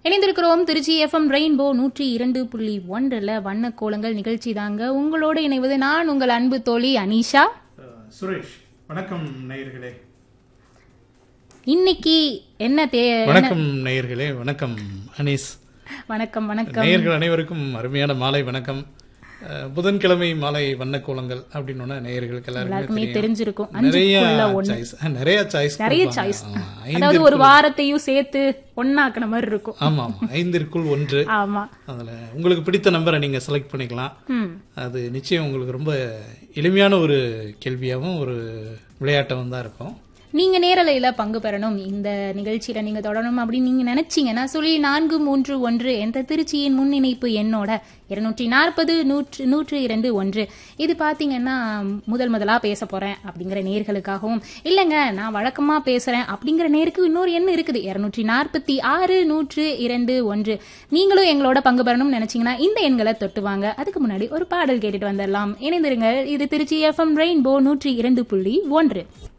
இணைந்திருக்கிறோம் Trichy FM rainbow நூற்றி இரண்டு புள்ளி ஒன்றில் வண்ண கோலங்கள் நிகழ்ச்சி தாங்க உங்களோடு இணைவது நான் உங்கள் அன்பு தோழி அனிஷா அஹ், சுரேஷ் வணக்கம் நேயர்களே இன்னைக்கு என்ன தே வணக்கம் நேயர்களே வணக்கம் அனீஸ் வணக்கம் வணக்கம் நேயர்கள் அனைவருக்கும் அருமையான மாலை வணக்கம் அஹ், புதன்கிழமை மாலை வண்ணக்கோலங்கள் அப்படின்னு நேயர்களுக்கு எல்லாருக்குமே எல்லாருக்குமே தெரிஞ்சிருக்கும் நிறைய அஞ்சுக்குள்ள ஒண்ணு சாய்ஸ் நிறைய சாய்ஸ் நிறைய சாய்ஸ் அதாவது ஒரு வாரத்தையும் சேர்த்து ஒன்னாக்குன மாதிரி இருக்கும் ஆமா ஆமா ஐந்திற்குள் ஒன்று ஆமா அதுல உங்களுக்கு பிடித்த நம்பரை நீங்க செலக்ட் பண்ணிக்கலாம் ம் அது நிச்சயம் உங்களுக்கு ரொம்ப எளிமையான ஒரு கேள்வியாகவும் ஒரு விளையாட்டாகவும் தான் இருக்கும் நீங்க நேரலையில பங்கு பெறணும் இந்த நிகழ்ச்சியில நீங்க தொடரணும் அப்படின்னு நீங்க நினைச்சீங்கன்னா சொல்லி நான்கு மூன்று ஒன்று என்ற திருச்சியின் முன் இணைப்பு எண்ணோட இருநூற்றி நாற்பது நூற்று நூற்று இரண்டு ஒன்று இது பாத்தீங்கன்னா முதல் முதலா பேச போறேன் அப்படிங்கிற நேர்களுக்காகவும் இல்லைங்க நான் வழக்கமா பேசுறேன் அப்படிங்கிற நேருக்கு இன்னொரு எண் இருக்குது இருநூற்றி நாற்பத்தி ஆறு நூற்று இரண்டு ஒன்று நீங்களும் எங்களோட பங்கு பெறணும்னு நினைச்சீங்கன்னா இந்த எண்களை தொட்டு வாங்க அதுக்கு முன்னாடி ஒரு பாடல் கேட்டுட்டு வந்துடலாம் இணைந்திருங்கள் இது திருச்சி எஃப்எம் ரெயின்போ நூற்றி இரண்டு புள்ளி ஒன்று